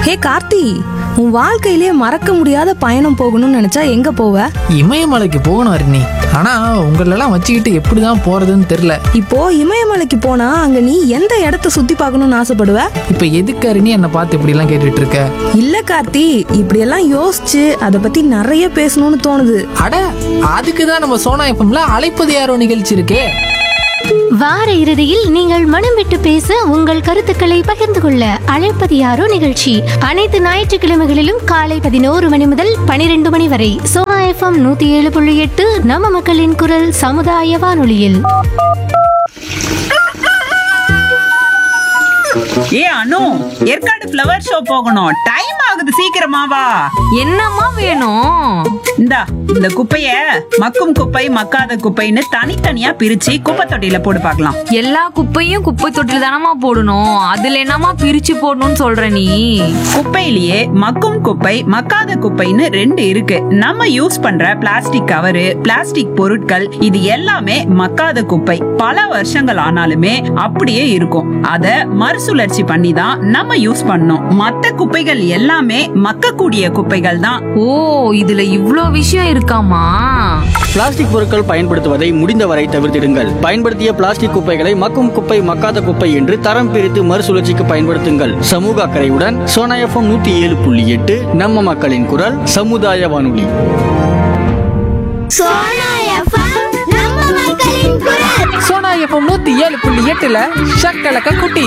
ஹே கார்த்தி உன் வாழ்க்கையிலே மறக்க முடியாத பயணம் போகணும்னு நினைச்சா எங்க போவ இமயமலைக்கு போகணும் அருணி ஆனா உங்களெல்லாம் வச்சுக்கிட்டு எப்படிதான் போறதுன்னு தெரியல இப்போ இமயமலைக்கு போனா அங்க நீ எந்த இடத்த சுத்தி பார்க்கணும்னு ஆசைப்படுவ இப்ப எதுக்கு அருணி என்னை பார்த்து இப்படி எல்லாம் கேட்டுட்டு இருக்க இல்ல கார்த்தி இப்படியெல்லாம் யோசிச்சு அதை பத்தி நிறைய பேசணும்னு தோணுது அட அதுக்கு தான் நம்ம சோனா எஃப்எம்ல அழைப்பது யாரோ நிகழ்ச்சி இருக்கே வார இறுதியில் நீங்கள் மனம் விட்டு பேச உங்கள் கருத்துக்களை பகிர்ந்து கொள்ள அழைப்பது யாரோ நிகழ்ச்சி அனைத்து ஞாயிற்றுக்கிழமைகளிலும் காலை பதினோரு மணி முதல் பனிரெண்டு மணி வரை சோனா எஃப்எம் நூத்தி ஏழு புள்ளி எட்டு நம்ம மக்களின் குரல் சமுதாய வானொலியில் ஏ அனு ஏற்காடு ஃப்ளவர் ஷோ போகணும் டைம் ஆகுது சீக்கிரமா வா என்னம்மா வேணும் இந்தா இந்த குப்பைய மக்கும் குப்பை மக்காத குப்பைன்னு தனித்தனியா பிரிச்சு குப்பை தொட்டியில போட்டு பார்க்கலாம் எல்லா குப்பையும் குப்பை தொட்டில தானமா போடணும் அதுல என்னமா பிரிச்சு போடணும்னு சொல்ற நீ குப்பையிலேயே மக்கும் குப்பை மக்காத குப்பைன்னு ரெண்டு இருக்கு நம்ம யூஸ் பண்ற பிளாஸ்டிக் கவரு பிளாஸ்டிக் பொருட்கள் இது எல்லாமே மக்காத குப்பை பல வருஷங்கள் ஆனாலுமே அப்படியே இருக்கும் அத மறுசுழற்சி பண்ணி தான் நம்ம யூஸ் பண்ணோம் மத்த குப்பைகள் எல்லாமே மக்கக்கூடிய குப்பைகள் தான் ஓ இதுல இவ்ளோ விஷயம் இருக்காமா பிளாஸ்டிக் பொருட்கள் பயன்படுத்துவதை முடிந்தவரை தவிர்த்திடுங்கள் பயன்படுத்திய பிளாஸ்டிக் குப்பைகளை மக்கும் குப்பை மக்காத குப்பை என்று தரம் பிரித்து மறுசுழற்சிக்கு பயன்படுத்துங்கள் சமூக அக்கறையுடன் சோனா எஃப்எம் நூத்தி ஏழு புள்ளி எட்டு நம்ம மக்களின் குரல் சமுதாய வானொலி சோனா எஃப்எம் நூத்தி ஏழு புள்ளி எட்டுல ஷக்கலக்க குட்டி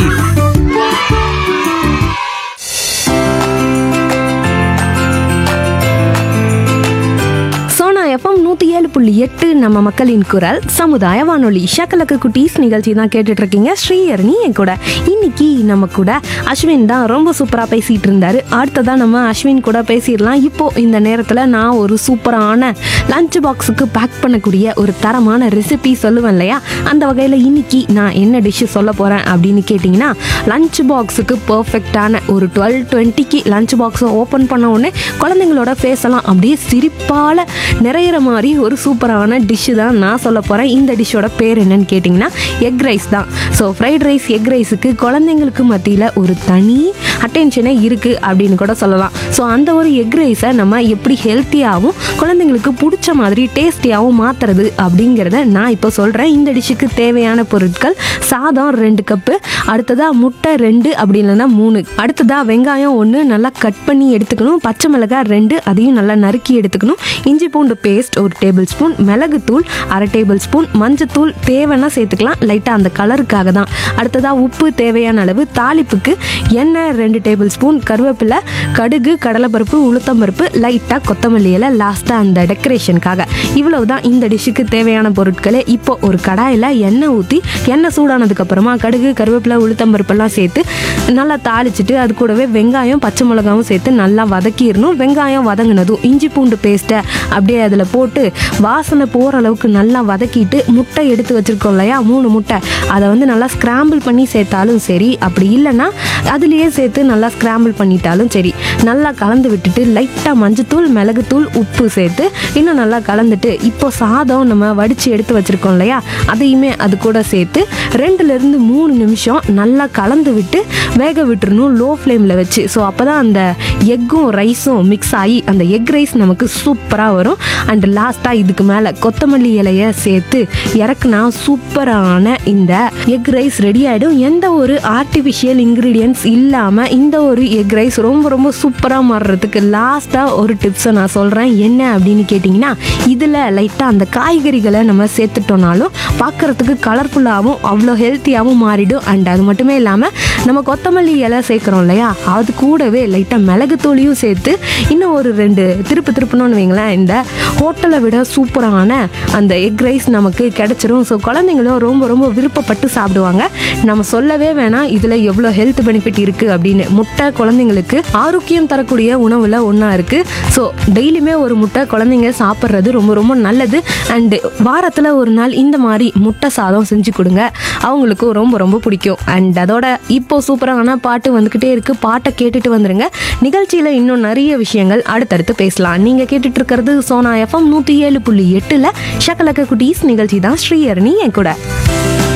சோனா எஃப்எம் நூத்தி ஏழு புள்ளி எட்டு நம்ம மக்களின் குரல் சமுதாய வானொலி ஷக்கலக்கு குட்டீஸ் நிகழ்ச்சி தான் கேட்டுட்டு இருக்கீங்க ஸ்ரீஹரணி என் கூட இன்னைக்கு நம்ம கூட அஸ்வின் தான் ரொம்ப சூப்பரா பேசிட்டு இருந்தாரு அடுத்ததா நம்ம அஸ்வின் கூட பேசிடலாம் இப்போ இந்த நேரத்துல நான் ஒரு சூப்பரான லஞ்ச் பாக்ஸுக்கு பேக் பண்ணக்கூடிய ஒரு தரமான ரெசிபி சொல்லுவேன் இல்லையா அந்த வகையில் இன்னைக்கு நான் என்ன டிஷ்ஷு சொல்ல போகிறேன் அப்படின்னு கேட்டிங்கன்னா லஞ்ச் பாக்ஸுக்கு பர்ஃபெக்டான ஒரு டுவெல் டுவெண்ட்டிக்கு லஞ்ச் பாக்ஸை ஓப்பன் பண்ண உடனே குழந்தைங்களோட ஃபேஸ் எல்லாம் அப்படியே சிரிப்பால் நிறையிற மாதிரி ஒரு சூப்பரான டிஷ்ஷு தான் நான் சொல்ல போகிறேன் இந்த டிஷ்ஷோட பேர் என்னன்னு கேட்டிங்கன்னா எக் ரைஸ் தான் ஸோ ஃப்ரைட் ரைஸ் எக் ரைஸுக்கு குழந்தைங்களுக்கு மத்தியில் ஒரு தனி அட்டென்ஷனே இருக்குது அப்படின்னு கூட சொல்லலாம் ஸோ அந்த ஒரு எக் ரைஸை நம்ம எப்படி ஹெல்த்தியாகவும் குழந்தைங்களுக்கு பிடிச்ச மாதிரி டேஸ்டியாகவும் மாற்றுறது அப்படிங்கிறத நான் இப்போ சொல்கிறேன் இந்த டிஷ்ஷுக்கு தேவையான பொருட்கள் சாதம் ரெண்டு கப்பு அடுத்ததாக முட்டை ரெண்டு அப்படி இல்லைன்னா மூணு அடுத்ததாக வெங்காயம் ஒன்று நல்லா கட் பண்ணி எடுத்துக்கணும் பச்சை மிளகாய் ரெண்டு அதையும் நல்லா நறுக்கி எடுத்துக்கணும் இஞ்சி பூண்டு பேஸ்ட் ஒரு டேபிள் ஸ்பூன் மிளகுத்தூள் அரை டேபிள் ஸ்பூன் மஞ்சத்தூள் தேவைன்னா சேர்த்துக்கலாம் லைட்டாக அந்த கலருக்காக தான் அடுத்ததாக உப்பு தேவையான அளவு தாளிப்புக்கு எண்ணெய் ரெண்டு டேபிள் ஸ்பூன் கருவேப்பிலை கடுகு கடலைப்பருப்பு உளுத்தம்பருப்பு லைட்டாக கொத்தமல்லி இலை லாஸ்ட்டாக அந்த டெக்கரேஷனுக்காக இவ்வளவு தான் இந்த டிஷ்ஷுக்கு தேவையான பொருட்களே இப்போ ஒரு கடாயில் எண்ணெய் ஊற்றி எண்ணெய் சூடானதுக்கு அப்புறமா கடுகு கருவேப்பிலை உளுத்தம்பருப்பெல்லாம் சேர்த்து நல்லா தாளிச்சிட்டு அது கூடவே வெங்காயம் பச்சை மிளகாவும் சேர்த்து நல்லா வதக்கிடணும் வெங்காயம் வதங்கினதும் இஞ்சி பூண்டு பேஸ்ட்டை அப்படியே அதில் போட்டு வாசனை போகிற அளவுக்கு நல்லா வதக்கிட்டு முட்டை எடுத்து வச்சிருக்கோம் இல்லையா மூணு முட்டை அதை வந்து நல்லா ஸ்கிராம்பிள் பண்ணி சேர்த்தாலும் சரி அப்படி இல்லைன்னா அதுலேயே சேர்த்து நல்லா ஸ்கிராம்பிள் பண்ணிட்டாலும் சரி நல்லா கலந்து விட்டுட்டு லைட்டாக மஞ்சத்தூள் மிளகுத்தூள் உப்பு சேர்த்து இன்னும் நல்லா கலந்துட்டு இப்போ சாதம் நம்ம வடித்து எடுத்து வச்சுருக்கோம் இல்லையா அதையுமே அது கூட சேர்த்து ரெண்டுலேருந்து மூணு நிமிஷம் நல்லா கலந்து விட்டு வேக விட்டுறணும் லோ ஃப்ளேமில் வச்சு ஸோ அப்போ தான் அந்த எக்கும் ரைஸும் மிக்ஸ் ஆகி அந்த எக் ரைஸ் நமக்கு சூப்பராக வரும் அண்ட் லாஸ்ட்டாக இதுக்கு மேலே கொத்தமல்லி இலையை சேர்த்து இறக்குனா சூப்பரான இந்த எக் ரைஸ் ரெடி ஆகிடும் எந்த ஒரு ஆர்டிஃபிஷியல் இன்க்ரீடியன்ஸ் இல்லாமல் இந்த ஒரு எக் ரைஸ் ரொம்ப ரொம்ப சூப்பராக மாறுறதுக்கு லாஸ்ட்டாக ஒரு டிப்ஸை நான் சொல்கிறேன் என்ன அப்படின்னு கேட்டிங்கன்னா இதில் லைட்டாக அந்த காய்கறிகளை நம்ம சேர்த்துட்டோம்னாலும் பார்க்குறதுக்கு கலர்ஃபுல்லாகவும் அவ்வளோ ஹெல்த்தியாகவும் மாறிடும் அண்ட் அது மட்டுமே இல்லாமல் நம்ம கொத்தமல்லி இலை சேர்க்குறோம் இல்லையா அது கூடவே லைட்டாக மிளகுத்தூளியும் சேர்த்து இன்னும் ஒரு ரெண்டு திருப்பு திருப்பணும்னு வைங்களேன் இந்த ஹோட்டலை விட சூப்பரான அந்த எக் ரைஸ் நமக்கு கிடைச்சிரும் ஸோ குழந்தைங்களும் ரொம்ப ரொம்ப விருப்பப்பட்டு சாப்பிடுவாங்க நம்ம சொல்லவே வேணாம் இதில் எவ்வளோ ஹெல்த் பெனிஃபிட் இருக்குது அப்படின்னு முட்டை குழந்தைங்களுக்கு ஆரோக்கியம் தரக்கூடிய உணவில் ஒன்றா இருக்குது ஸோ டெய்லியுமே ஒரு முட்டை குழந்தைங்க சாப்பிட்றது ரொம்ப ரொம்ப நல்லது அண்டு வாரத்தில் ஒரு நாள் இந்த மாதிரி முட்டை சாதம் செஞ்சு கொடுங்க அவங்களுக்கும் ரொம்ப ரொம்ப பிடிக்கும் அண்ட் அதோட இப்போ சூப்பரான பாட்டு வந்துக்கிட்டே இருக்குது பாட்டை கேட்டுட்டு வந்துருங்க நிகழ்ச்சியில் இன்னும் நிறைய விஷயங்கள் அடுத்தடுத்து பேசலாம் நீங்கள் கேட்டுட்டு இருக்கிறது சோனா எஃப்எம் நூற்றி ஏழு புள்ளி எட்டில் ஷக்கலக்க குட்டீஸ் நிகழ்ச்சி தான் ஸ்ரீஹரணி என் கூட